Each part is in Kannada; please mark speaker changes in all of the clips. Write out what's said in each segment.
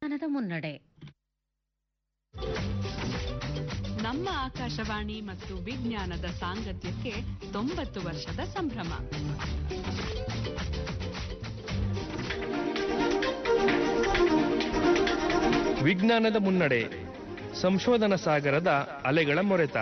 Speaker 1: ಸ್ಥಾನದ ಮುನ್ನಡೆ
Speaker 2: ನಮ್ಮ ಆಕಾಶವಾಣಿ ಮತ್ತು ವಿಜ್ಞಾನದ ಸಾಂಗತ್ಯಕ್ಕೆ ತೊಂಬತ್ತು ವರ್ಷದ ಸಂಭ್ರಮ
Speaker 3: ವಿಜ್ಞಾನದ ಮುನ್ನಡೆ ಸಂಶೋಧನಾ ಸಾಗರದ ಅಲೆಗಳ ಮೊರೆತ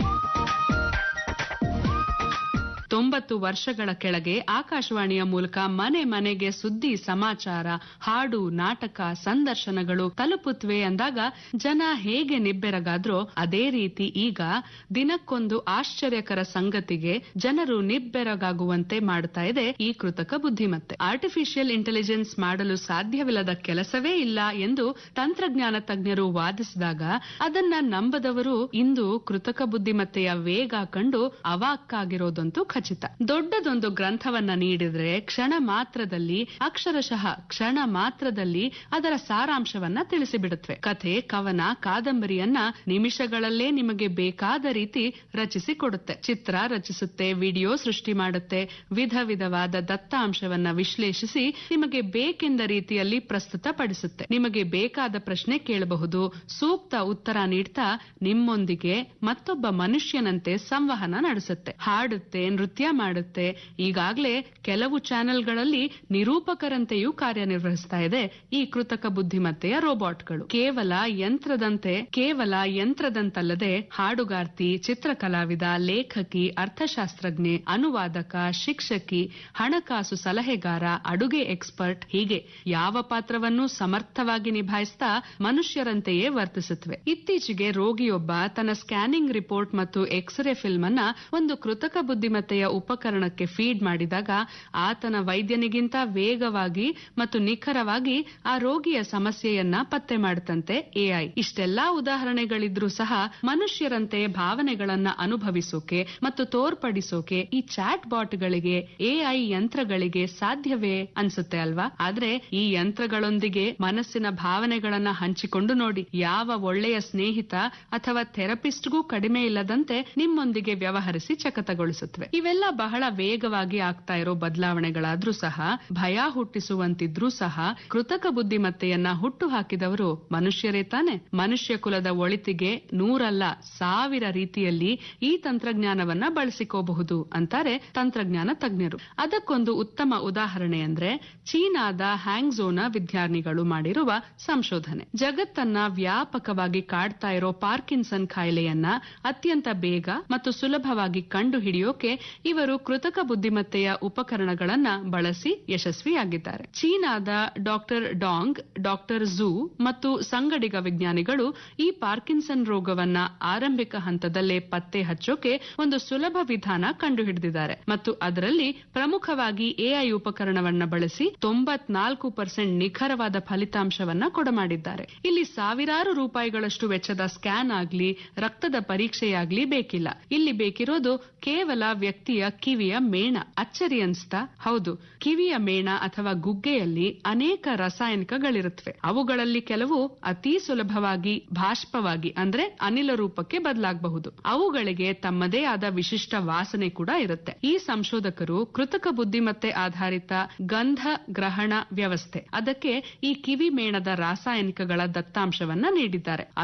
Speaker 2: ತೊಂಬತ್ತು ವರ್ಷಗಳ ಕೆಳಗೆ ಆಕಾಶವಾಣಿಯ ಮೂಲಕ ಮನೆ ಮನೆಗೆ ಸುದ್ದಿ ಸಮಾಚಾರ ಹಾಡು ನಾಟಕ ಸಂದರ್ಶನಗಳು ತಲುಪುತ್ತವೆ ಅಂದಾಗ ಜನ ಹೇಗೆ ನಿಬ್ಬೆರಗಾದ್ರೋ ಅದೇ ರೀತಿ ಈಗ ದಿನಕ್ಕೊಂದು ಆಶ್ಚರ್ಯಕರ ಸಂಗತಿಗೆ ಜನರು ನಿಬ್ಬೆರಗಾಗುವಂತೆ ಮಾಡ್ತಾ ಇದೆ ಈ ಕೃತಕ ಬುದ್ಧಿಮತ್ತೆ ಆರ್ಟಿಫಿಷಿಯಲ್ ಇಂಟೆಲಿಜೆನ್ಸ್ ಮಾಡಲು ಸಾಧ್ಯವಿಲ್ಲದ ಕೆಲಸವೇ ಇಲ್ಲ ಎಂದು ತಂತ್ರಜ್ಞಾನ ತಜ್ಞರು ವಾದಿಸಿದಾಗ ಅದನ್ನ ನಂಬದವರು ಇಂದು ಕೃತಕ ಬುದ್ಧಿಮತ್ತೆಯ ವೇಗ ಕಂಡು ಅವಾಕ್ಕಾಗಿರೋದಂತೂ ಖಚಿತ ದೊಡ್ಡದೊಂದು ಗ್ರಂಥವನ್ನ ನೀಡಿದ್ರೆ ಕ್ಷಣ ಮಾತ್ರದಲ್ಲಿ ಅಕ್ಷರಶಃ ಕ್ಷಣ ಮಾತ್ರದಲ್ಲಿ ಅದರ ಸಾರಾಂಶವನ್ನ ತಿಳಿಸಿಬಿಡುತ್ತವೆ ಕಥೆ ಕವನ ಕಾದಂಬರಿಯನ್ನ ನಿಮಿಷಗಳಲ್ಲೇ ನಿಮಗೆ ಬೇಕಾದ ರೀತಿ ರಚಿಸಿ ಕೊಡುತ್ತೆ ಚಿತ್ರ ರಚಿಸುತ್ತೆ ವಿಡಿಯೋ ಸೃಷ್ಟಿ ಮಾಡುತ್ತೆ ವಿಧ ವಿಧವಾದ ದತ್ತಾಂಶವನ್ನ ವಿಶ್ಲೇಷಿಸಿ ನಿಮಗೆ ಬೇಕೆಂದ ರೀತಿಯಲ್ಲಿ ಪ್ರಸ್ತುತಪಡಿಸುತ್ತೆ ನಿಮಗೆ ಬೇಕಾದ ಪ್ರಶ್ನೆ ಕೇಳಬಹುದು ಸೂಕ್ತ ಉತ್ತರ ನೀಡ್ತಾ ನಿಮ್ಮೊಂದಿಗೆ ಮತ್ತೊಬ್ಬ ಮನುಷ್ಯನಂತೆ ಸಂವಹನ ನಡೆಸುತ್ತೆ ಹಾಡುತ್ತೆ ನೃತ್ಯ ಮಾಡುತ್ತೆ ಈಗಾಗಲೇ ಕೆಲವು ಚಾನೆಲ್ಗಳಲ್ಲಿ ನಿರೂಪಕರಂತೆಯೂ ಕಾರ್ಯನಿರ್ವಹಿಸ್ತಾ ಇದೆ ಈ ಕೃತಕ ಬುದ್ಧಿಮತ್ತೆಯ ರೋಬೋಟ್ಗಳು ಕೇವಲ ಯಂತ್ರದಂತೆ ಕೇವಲ ಯಂತ್ರದಂತಲ್ಲದೆ ಹಾಡುಗಾರ್ತಿ ಚಿತ್ರಕಲಾವಿದ ಲೇಖಕಿ ಅರ್ಥಶಾಸ್ತ್ರಜ್ಞೆ ಅನುವಾದಕ ಶಿಕ್ಷಕಿ ಹಣಕಾಸು ಸಲಹೆಗಾರ ಅಡುಗೆ ಎಕ್ಸ್ಪರ್ಟ್ ಹೀಗೆ ಯಾವ ಪಾತ್ರವನ್ನು ಸಮರ್ಥವಾಗಿ ನಿಭಾಯಿಸ್ತಾ ಮನುಷ್ಯರಂತೆಯೇ ವರ್ತಿಸುತ್ತವೆ ಇತ್ತೀಚೆಗೆ ರೋಗಿಯೊಬ್ಬ ತನ್ನ ಸ್ಕ್ಯಾನಿಂಗ್ ರಿಪೋರ್ಟ್ ಮತ್ತು ಎಕ್ಸ್ರೇ ಫಿಲ್ಮ್ ಅನ್ನ ಒಂದು ಕೃತಕ ಬುದ್ಧಿಮತ್ತೆಯ ಉಪಕರಣಕ್ಕೆ ಫೀಡ್ ಮಾಡಿದಾಗ ಆತನ ವೈದ್ಯನಿಗಿಂತ ವೇಗವಾಗಿ ಮತ್ತು ನಿಖರವಾಗಿ ಆ ರೋಗಿಯ ಸಮಸ್ಯೆಯನ್ನ ಪತ್ತೆ ಮಾಡುತ್ತಂತೆ ಎಐ ಇಷ್ಟೆಲ್ಲಾ ಉದಾಹರಣೆಗಳಿದ್ರೂ ಸಹ ಮನುಷ್ಯರಂತೆ ಭಾವನೆಗಳನ್ನ ಅನುಭವಿಸೋಕೆ ಮತ್ತು ತೋರ್ಪಡಿಸೋಕೆ ಈ ಚಾಟ್ ಬಾಟ್ಗಳಿಗೆ ಎಐ ಯಂತ್ರಗಳಿಗೆ ಸಾಧ್ಯವೇ ಅನ್ಸುತ್ತೆ ಅಲ್ವಾ ಆದ್ರೆ ಈ ಯಂತ್ರಗಳೊಂದಿಗೆ ಮನಸ್ಸಿನ ಭಾವನೆಗಳನ್ನ ಹಂಚಿಕೊಂಡು ನೋಡಿ ಯಾವ ಒಳ್ಳೆಯ ಸ್ನೇಹಿತ ಅಥವಾ ಥೆರಪಿಸ್ಟ್ಗೂ ಕಡಿಮೆ ಇಲ್ಲದಂತೆ ನಿಮ್ಮೊಂದಿಗೆ ವ್ಯವಹರಿಸಿ ಚಕತಗೊಳಿಸುತ್ತವೆ ಇವೆಲ್ಲ ಬಹಳ ವೇಗವಾಗಿ ಆಗ್ತಾ ಇರೋ ಬದಲಾವಣೆಗಳಾದ್ರೂ ಸಹ ಭಯ ಹುಟ್ಟಿಸುವಂತಿದ್ರೂ ಸಹ ಕೃತಕ ಬುದ್ಧಿಮತ್ತೆಯನ್ನ ಹುಟ್ಟು ಹಾಕಿದವರು ಮನುಷ್ಯರೇ ತಾನೆ ಮನುಷ್ಯ ಕುಲದ ಒಳಿತಿಗೆ ನೂರಲ್ಲ ಸಾವಿರ ರೀತಿಯಲ್ಲಿ ಈ ತಂತ್ರಜ್ಞಾನವನ್ನ ಬಳಸಿಕೋಬಹುದು ಅಂತಾರೆ ತಂತ್ರಜ್ಞಾನ ತಜ್ಞರು ಅದಕ್ಕೊಂದು ಉತ್ತಮ ಉದಾಹರಣೆ ಅಂದ್ರೆ ಚೀನಾದ ಹ್ಯಾಂಗ್ಝೋನ ವಿದ್ಯಾರ್ಥಿಗಳು ಮಾಡಿರುವ ಸಂಶೋಧನೆ ಜಗತ್ತನ್ನ ವ್ಯಾಪಕವಾಗಿ ಕಾಡ್ತಾ ಇರೋ ಪಾರ್ಕಿನ್ಸನ್ ಕಾಯಿಲೆಯನ್ನ ಅತ್ಯಂತ ಬೇಗ ಮತ್ತು ಸುಲಭವಾಗಿ ಕಂಡು ಹಿಡಿಯೋಕೆ ಇವರು ಕೃತಕ ಬುದ್ಧಿಮತ್ತೆಯ ಉಪಕರಣಗಳನ್ನ ಬಳಸಿ ಯಶಸ್ವಿಯಾಗಿದ್ದಾರೆ ಚೀನಾದ ಡಾಕ್ಟರ್ ಡಾಂಗ್ ಡಾಕ್ಟರ್ ಝೂ ಮತ್ತು ಸಂಗಡಿಗ ವಿಜ್ಞಾನಿಗಳು ಈ ಪಾರ್ಕಿನ್ಸನ್ ರೋಗವನ್ನ ಆರಂಭಿಕ ಹಂತದಲ್ಲೇ ಪತ್ತೆ ಹಚ್ಚೋಕೆ ಒಂದು ಸುಲಭ ವಿಧಾನ ಕಂಡುಹಿಡಿದಿದ್ದಾರೆ ಮತ್ತು ಅದರಲ್ಲಿ ಪ್ರಮುಖವಾಗಿ ಎಐ ಉಪಕರಣವನ್ನ ಬಳಸಿ ತೊಂಬತ್ನಾಲ್ಕು ಪರ್ಸೆಂಟ್ ನಿಖರವಾದ ಫಲಿತಾಂಶವನ್ನ ಕೊಡಮಾಡಿದ್ದಾರೆ ಇಲ್ಲಿ ಸಾವಿರಾರು ರೂಪಾಯಿಗಳಷ್ಟು ವೆಚ್ಚದ ಸ್ಕ್ಯಾನ್ ಆಗ್ಲಿ ರಕ್ತದ ಪರೀಕ್ಷೆಯಾಗ್ಲಿ ಬೇಕಿಲ್ಲ ಇಲ್ಲಿ ಬೇಕಿರೋದು ಕೇವಲ ವ್ಯಕ್ತಿಯ ಕಿವಿಯ ಮೇಣ ಅಚ್ಚರಿ ಅನ್ಸ್ತಾ ಹೌದು ಕಿವಿಯ ಮೇಣ ಅಥವಾ ಗುಗ್ಗೆಯಲ್ಲಿ ಅನೇಕ ರಾಸಾಯನಿಕಗಳಿರುತ್ತವೆ ಅವುಗಳಲ್ಲಿ ಕೆಲವು ಅತಿ ಸುಲಭವಾಗಿ ಬಾಷ್ಪವಾಗಿ ಅಂದ್ರೆ ಅನಿಲ ರೂಪಕ್ಕೆ ಬದಲಾಗಬಹುದು ಅವುಗಳಿಗೆ ತಮ್ಮದೇ ಆದ ವಿಶಿಷ್ಟ ವಾಸನೆ ಕೂಡ ಇರುತ್ತೆ ಈ ಸಂಶೋಧಕರು ಕೃತಕ ಬುದ್ಧಿಮತ್ತೆ ಆಧಾರಿತ ಗಂಧ ಗ್ರಹಣ ವ್ಯವಸ್ಥೆ ಅದಕ್ಕೆ ಈ ಕಿವಿ ಮೇಣದ ರಾಸಾಯನಿಕಗಳ ದತ್ತಾಂಶವನ್ನ ನೀಡಿದ್ದಾರೆ